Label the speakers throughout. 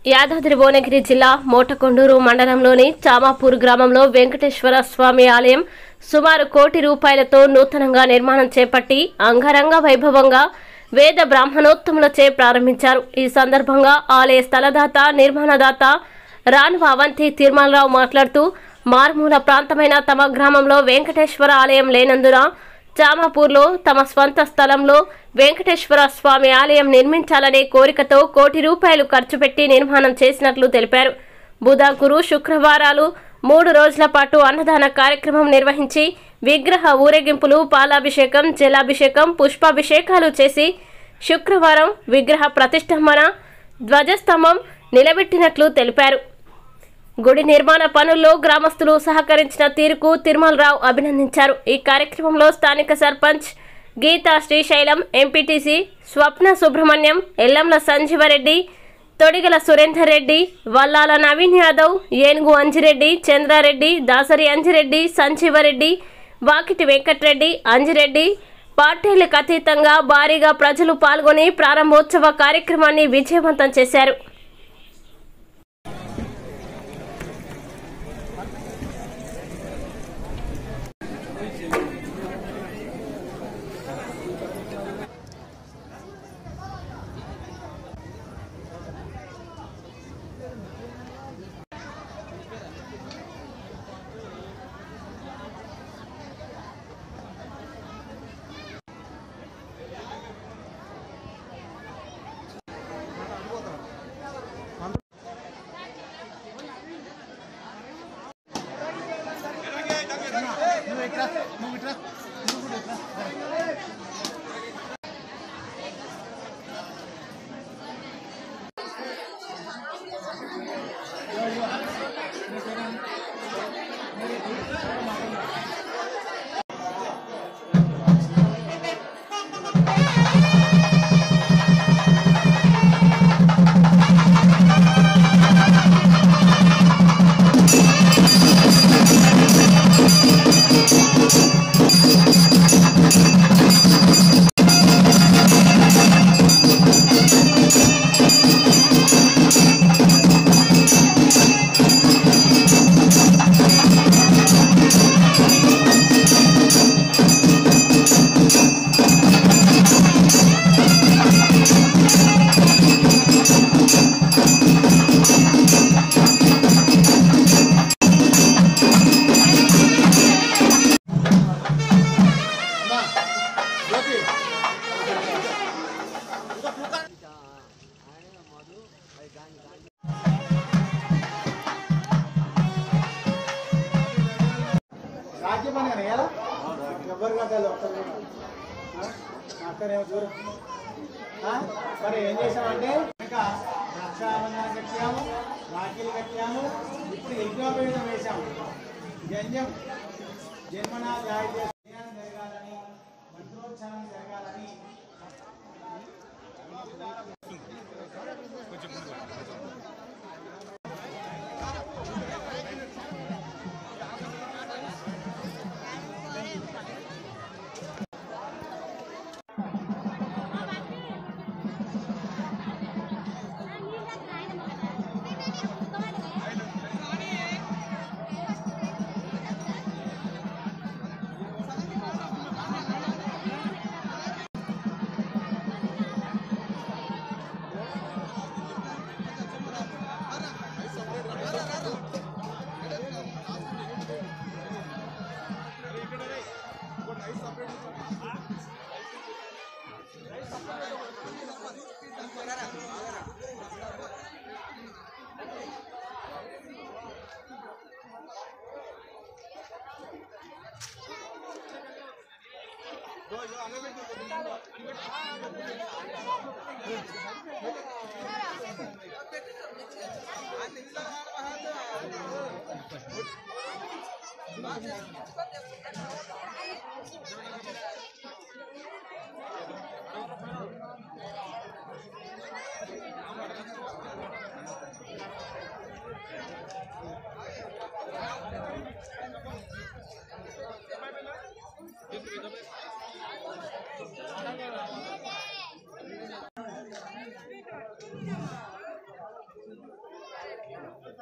Speaker 1: యాదాద్రి భువనగిరి జిల్లా మోటకొండూరు మండలంలోని చామాపూర్ గ్రామంలో వెంకటేశ్వర స్వామి ఆలయం సుమారు కోటి రూపాయలతో నూతనంగా నిర్మాణం చేపట్టి అంగరంగ వైభవంగా వేద బ్రాహ్మణోత్తములచే ప్రారంభించారు ఈ సందర్భంగా ఆలయ స్థలదాత నిర్మాణదాత రానువ అవంతి తిరుమలరావు మాట్లాడుతూ మారుమూల ప్రాంతమైన తమ గ్రామంలో వెంకటేశ్వర ఆలయం లేనందున చామాపూర్లో తమ స్వంత స్థలంలో వెంకటేశ్వర స్వామి ఆలయం నిర్మించాలనే కోరికతో కోటి రూపాయలు ఖర్చు పెట్టి నిర్మాణం చేసినట్లు తెలిపారు బుధ గురు శుక్రవారాలు మూడు రోజుల పాటు అన్నదాన కార్యక్రమం నిర్వహించి విగ్రహ ఊరేగింపులు పాలాభిషేకం జలాభిషేకం పుష్పాభిషేకాలు చేసి శుక్రవారం విగ్రహ ప్రతిష్టంభన ధ్వజస్తంభం నిలబెట్టినట్లు తెలిపారు గుడి నిర్మాణ పనుల్లో గ్రామస్తులు సహకరించిన తీరుకు తిరుమలరావు అభినందించారు ఈ కార్యక్రమంలో స్థానిక సర్పంచ్ గీతా శ్రీశైలం ఎంపీటీసీ స్వప్న సుబ్రహ్మణ్యం ఎల్లంల సంజీవరెడ్డి తొడిగల సురేందర్ రెడ్డి వల్లాల నవీన్ యాదవ్ ఏనుగు అంజిరెడ్డి చంద్రారెడ్డి దాసరి అంజిరెడ్డి సంజీవరెడ్డి వాకిటి వెంకట్రెడ్డి అంజిరెడ్డి పార్టీలకు అతీతంగా భారీగా ప్రజలు పాల్గొని ప్రారంభోత్సవ కార్యక్రమాన్ని విజయవంతం చేశారు
Speaker 2: నువ్వు ఇట్రా నువ్వు ఇట్రా నువ్వు కూడా ఇట్రా అమ్మా జ్యోతి రాజ్య పని కానీ ఎలా ఎవరు కట్టాలి ఒక్కరు అక్కడేమో చూడు ఆ? సరే ఏం చేసామంటే ఇంకా రక్షాబంధన కట్టాము రాఖీలు కట్టాము ఇప్పుడు యజ్ఞోపేతం వేసాము జంజం జన్మనా జాయి కళ్యాణం జరగాలని మంత్రోచ్చారణ జరగాలని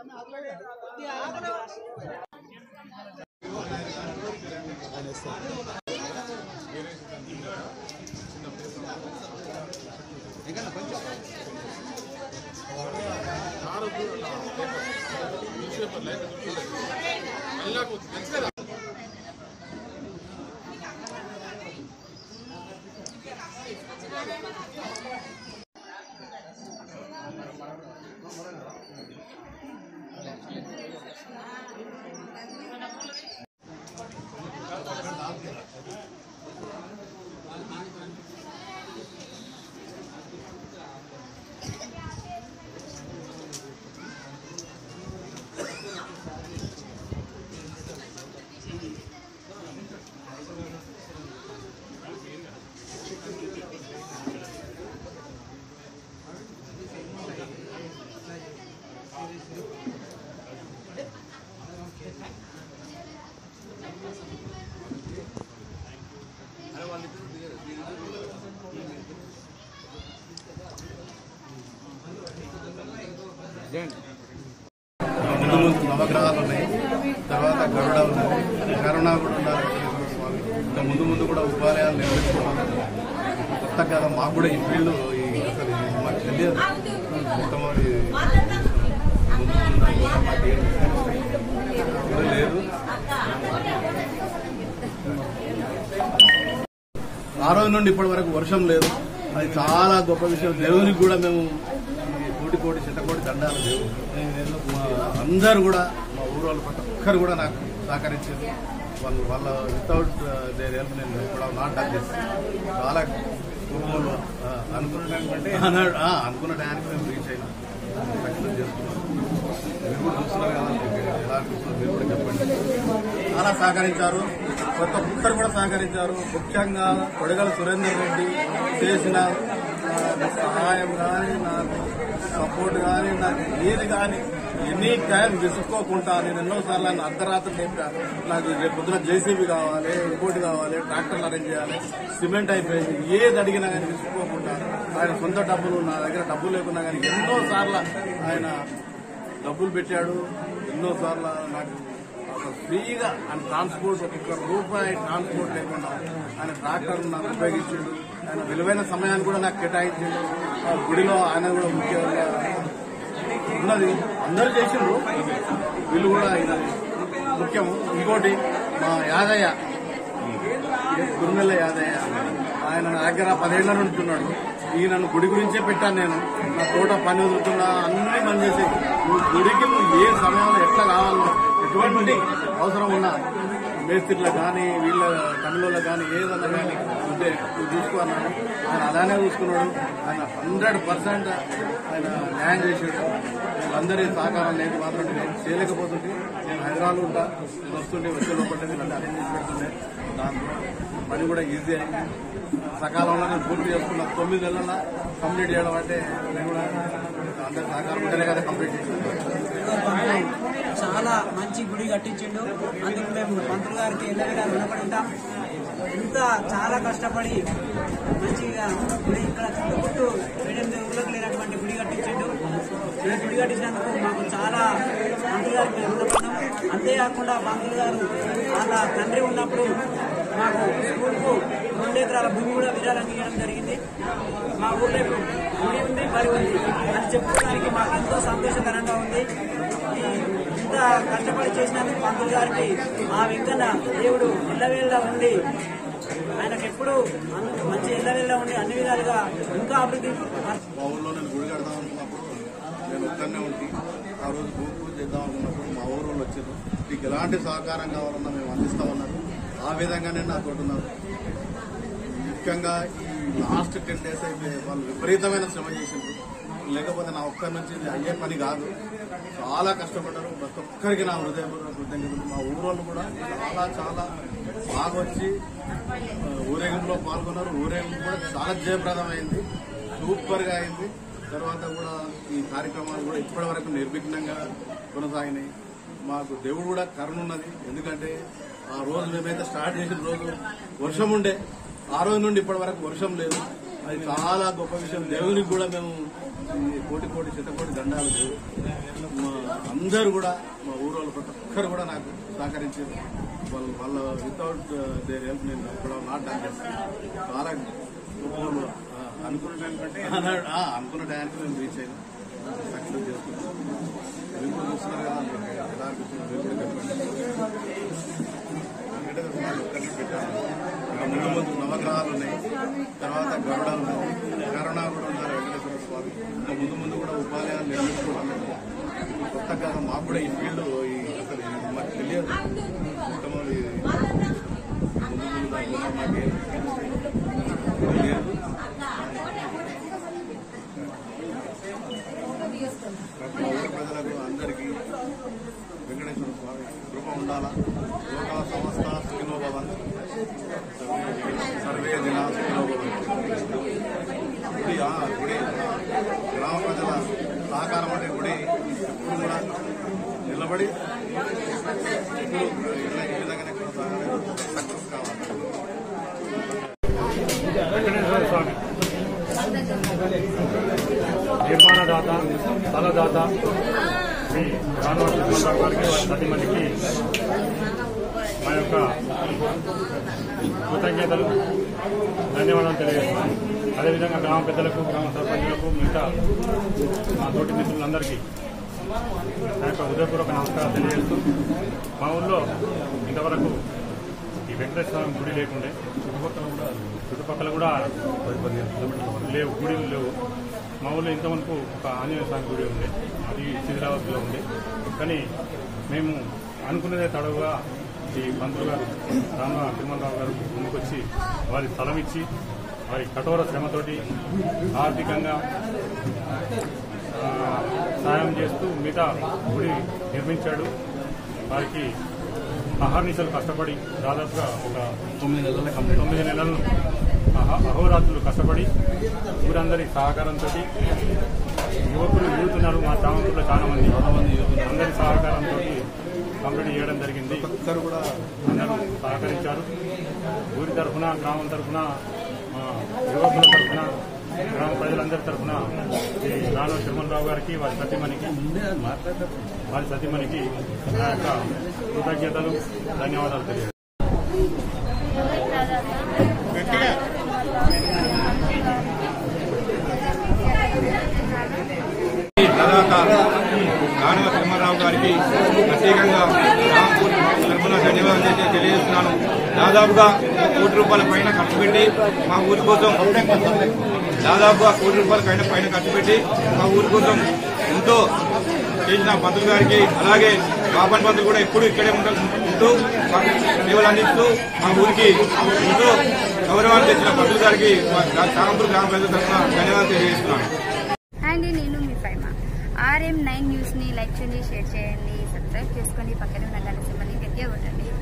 Speaker 3: ముందు ముందు నవగ్రహాలు ఉన్నాయి తర్వాత గరుడ ఉన్నది కరుణ కూడా ఉన్నారు వెంకటేశ్వర స్వామి ఇంకా ముందు ముందు కూడా ఉపాలయాలు నిర్మించుకోవాలి కొత్త కదా మాకు కూడా ఈ ఫీల్డ్ ఈ అసలు ఇది మాకు తెలియదు మొట్టమొదటి ముందు ముందు కూడా మాకు ఏం కూడా లేదు ఆ రోజు నుండి ఇప్పటి వరకు వర్షం లేదు అది చాలా గొప్ప విషయం దేవునికి కూడా మేము ఈ కోటి కోటి శతకోటి దండాలు దేవుడు మా అందరూ కూడా మా ఊరు వాళ్ళు ప్రతి ఒక్కరు కూడా నాకు సహకరించారు వాళ్ళు వాళ్ళ వితౌట్ దేర్ హెల్ప్ నేను కూడా నాట్ డన్ చేస్తాను చాలా కుటుంబంలో అనుకున్న అనుకున్న టయానికి మేము రీచ్ అయినాం సక్సెస్ చేసుకున్నాం మీరు కూడా చూస్తున్నారు కదా ఎలా అనిపిస్తుందో మీరు కూడా చెప్పండి చాలా సహకరించారు ప్రతి ఒక్కరు కూడా సహకరించారు ముఖ్యంగా కొడగల సురేందర్ రెడ్డి చేసిన ఆ, సహాయం కానీ నాకు సపోర్ట్ కానీ నాకు ఏది కానీ ఎనీ టైం విసుక్కోకుండా నేను ఎన్నోసార్లు ఆయన అర్ధరాత్రి చెప్పా నాకు రేపు పొద్దున జేసీబీ కావాలి ఇంకోటి కావాలి ట్రాక్టర్లు అరేంజ్ చేయాలి సిమెంట్ అయిపోయింది ఏది అడిగినా కానీ విసుక్కోకుండా ఆయన సొంత డబ్బులు నా దగ్గర డబ్బులు లేకున్నా కానీ ఎన్నో సార్లు ఆయన డబ్బులు పెట్టాడు ఎన్నో సార్లు నాకు అసలు ఫ్రీగా ఆయన ట్రాన్స్పోర్ట్ ఒక్క రూపాయి ట్రాన్స్పోర్ట్ లేకుండా ఆయన ట్రాక్టర్ నాకు ఉపయోగించిండు ఆయన విలువైన సమయాన్ని కూడా నాకు కేటాయించిండు ఆ గుడిలో ఆయన కూడా ముఖ్యంగా ఉన్నది అందరూ చేసిండ్రు వీళ్ళు కూడా ఆయన ముఖ్యం ఇంకోటి మా యాదయ్య గురుమెల్ల యాదయ్య ఆయన నా దగ్గర పదేళ్ల నుండి ఉన్నాడు ఈ నన్ను గుడి గురించే పెట్టాను నేను నా తోట పని వదులుతున్నా అన్ని పని చేసి నువ్వు గుడికి నువ్వు ఏ సమయంలో ఎట్లా కావాలో ఎటువంటి అవసరం ఉన్నా మేస్త్రిలకు కానీ వీళ్ళ తమిళలకు కానీ ఏదన్నా కానీ ఉంటే నువ్వు చూసుకున్నాడు ఆయన అలానే చూసుకున్నాడు ఆయన హండ్రెడ్ పర్సెంట్ ఆయన న్యాయం చేసాడు వీళ్ళందరి సహకారం లేదు మాత్రం నేను చేయలేకపోతుంటే నేను హైదరాబాద్ ఉంటా నేను వస్తుంటే వచ్చే లోపల నన్ను అరేంజ్ చేసి పెడుతుండే దాంతో పని కూడా ఈజీ అయింది సకాలంలో నేను పూర్తి చేసుకున్న తొమ్మిది నెలల కంప్లీట్ చేయడం అంటే నేను కూడా అందరి సహకారం ఉంటేనే కదా కంప్లీట్ చేశాను
Speaker 4: చాలా మంచి గుడి కట్టించిండు అందుకు మేము మంత్రులు గారికి ఎల్లవేళ రుణపడి ఉంటాం ఇంత చాలా కష్టపడి మంచిగా గుడి ఇక్కడ చుట్టుముట్టు ఏడెనిమిది ఊళ్ళకి లేనటువంటి గుడి కట్టించిండు ఈ గుడి కట్టించినందుకు మాకు చాలా మంత్రులు గారికి మేము రుణపడ్డాం అంతేకాకుండా మంత్రులు గారు వాళ్ళ తండ్రి ఉన్నప్పుడు మాకు స్కూల్కు రెండు ఎకరాల భూమి కూడా విరాళంగా ఇవ్వడం జరిగింది మా ఊర్లో ఇప్పుడు గుడి ఉంది బడి ఉంది అని చెప్పుకోవడానికి మాకు ఎంతో సంతోషకరంగా ఉంది ఈ ఇంత కష్టపడి చేసినందుకు పంతులు గారికి ఆ వెంకన్న దేవుడు ఎల్లవేళ్ళ ఉండి ఆయనకు ఎప్పుడు అన్- మంచి ఎల్లవేళ్ళ ఉండి అన్ని విధాలుగా ఇంకా అభివృద్ధి
Speaker 3: మా ఊళ్ళో నేను గుడి కడదాం అనుకున్నప్పుడు నేను ఒక్కనే ఉండి ఆ రోజు భూమి పూజ చేద్దాం అనుకున్నప్పుడు మా ఊరు వాళ్ళు వచ్చారు మీకు ఎలాంటి సహకారం కావాలన్నా మేము అందిస్తామన్నారు ఆ విధంగానే నాతో ఉన్నారు ముఖ్యంగా ఈ లాస్ట్ టెన్ డేస్ అయితే వాళ్ళు విపరీతమైన శ్రమ చేసిండ్రు లేకపోతే నా ఒక్కరి నుంచి ఇది అయ్యే పని కాదు చాలా కష్టపడ్డారు ప్రతి ఒక్కరికి నా హృదయపూర్వక కృతజ్ఞతలు మా ఊరోళ్ళు కూడా చాలా చాలా బాగా వచ్చి ఆ, ఊరేగింపులో పాల్గొన్నారు ఊరేగింపు కూడా చాలా జయప్రదమైంది సూపర్ గా అయింది తర్వాత కూడా ఈ కార్యక్రమాలు కూడా ఇప్పటి వరకు నిర్విఘ్నంగా కొనసాగినాయి మాకు దేవుడు కూడా కరుణ ఉన్నది ఎందుకంటే ఆ రోజు మేమైతే స్టార్ట్ చేసిన రోజు వర్షం ఉండే ఆ రోజు నుండి ఇప్పటి వరకు వర్షం లేదు అది చాలా గొప్ప విషయం దేవునికి కూడా మేము ఈ కోటి కోటి శతకోటి దండాలు దేవు మా అందరూ కూడా మా ఊరోళ్ళు ప్రతి ఒక్కరు కూడా నాకు సహకరించారు వాళ్ళు వాళ్ళ వితౌట్ దేర్ హెల్ప్ నేను కూడా నాట్ డన్ చాలా గొప్ప వాళ్ళు. ఆ, అనుకున్న టైం కంటే ఆ, అనుకున్న టైంకి మేము రీచ్ అయినాం సక్సెస్ చేసుకున్నాం మీరు కూడా చూస్తున్నారు కదా ఎలా అనిపిస్తుంది మీరు కూడా చెప్పండి వెంకటేశ్వర స్వామి ఒక్కరిని పెట్టాను ఇంకా ముందు ముందు నవగ్రహాలు ఉన్నాయి తర్వాత గరుడాలు ఉన్నాయి కరుణ కూడా ఉన్నారు వెంకటేశ్వర స్వామి ఇంకా ముందు ముందు కూడా ఉపాలయాలు నిర్మించుకోవడం ఇప్పుడు కొత్తగా మాకు కూడా ఈ ఫీల్డ్ ఈ అసలు ఇది మాకు తెలియదు మొట్టమొదటి ముందు ముందు దాని గురించి మాకు ఏం తెలియదు ప్రతి ఊరి ప్రజలకు అందరికీ వెంకటేశ్వర స్వామి కృప ఉండాలా లోకా సంస్థ సుఖినో భవంతు సర్వే జన సుఖినో భవంతు గుడి ఆ, గుడి గ్రామ ప్రజల సహకారం అంటే గుడి ఎప్పుడు కూడా నిలబడి ఎప్పుడు ఇలా ఈ విధంగానే కొనసాగాలి సక్సెస్ కావాలి
Speaker 5: వెంకటేశ్వర స్వామి నిర్మాణదాత స్థలదాత శ్రీ రానవ కృష్ణరావు గారికి వారి పది మందికి మా యొక్క కృతజ్ఞతలు ధన్యవాదాలు తెలియజేస్తున్నాం అదేవిధంగా గ్రామ పెద్దలకు గ్రామ సర్పంచులకు మిగతా మా తోటి మిత్రులందరికీ నా యొక్క హృదయపూర్వక నమస్కారాలు తెలియజేస్తూ మా ఊళ్ళో ఇంతవరకు ఈ వెంకటేశ్వర స్వామి గుడి లేకుండే చుట్టుపక్కల కూడా చుట్టుపక్కల కూడా లేవు గుడిలు లేవు మా ఊళ్ళో ఇంతవరకు ఒక ఆంజనేయ స్వామి గుడి ఉంది అది శిథిలావతిలో ఉంది కానీ మేము అనుకున్నదే తడవుగా ఈ పంతులు గారు రామ తిరుమలరావు గారు ముందుకొచ్చి వారి స్థలం ఇచ్చి వారి కఠోర శ్రమతోటి ఆర్థికంగా ఆ, సాయం చేస్తూ మిగతా గుడి నిర్మించాడు వారికి అహర్నిశలు కష్టపడి దాదాపుగా ఒక తొమ్మిది నెలల తొమ్మిది నెలలు అహ- అహోరాత్రులు కష్టపడి ఊరందరి సహకారంతో యువకులు యూతున్నారు మా చామంతుల్లో చాలా మంది అందరి సహకారంతో కంప్లీట్ చేయడం జరిగింది
Speaker 3: ఒక్కరు కూడా
Speaker 5: అందరూ సహకరించారు ఊరి తరఫున గ్రామం తరఫున మా యువకుల తరఫున గ్రామ ప్రజలందరి తరఫున ఈ రాణో తిరుమలరావు గారికి వారి సతీమణికి వారి సతీమణికి నా యొక్క కృతజ్ఞతలు ధన్యవాదాలు తెలియజేస్తాను
Speaker 6: తర్వాత కానువ తిరుమలరావు గారికి ప్రత్యేకంగా రాంపూర్ తరఫున ధన్యవాదాలు చేసి తెలియజేస్తున్నాను దాదాపుగా ఒక కోటి రూపాయల పైన ఖర్చు పెట్టి మా ఊరి కోసం దాదాపుగా కోటి రూపాయల పైన పైన ఖర్చు పెట్టి మా ఊరి కోసం ఎంతో చేసిన పంతులు గారికి అలాగే బాబన్ పంతులు కూడా ఎప్పుడు ఇక్కడే ఉండ- ఉంటూ మాకు సేవలు అందిస్తూ మా ఊరికి ఎంతో గౌరవాన్ని తెచ్చిన పంతులు గారికి మా చాంపూర్ గ్రామ ప్రజల తరఫున ధన్యవాదాలు తెలియజేస్తున్నాను
Speaker 7: అండ్ నేను మీ ఫైమా ఆర్ఎం నైన్ న్యూస్ని లైక్ చేయండి షేర్ చేయండి సబ్స్క్రైబ్ చేసుకోండి పక్కనే ఉన్న గంట సింబల్ని గట్టిగా కొట్టండి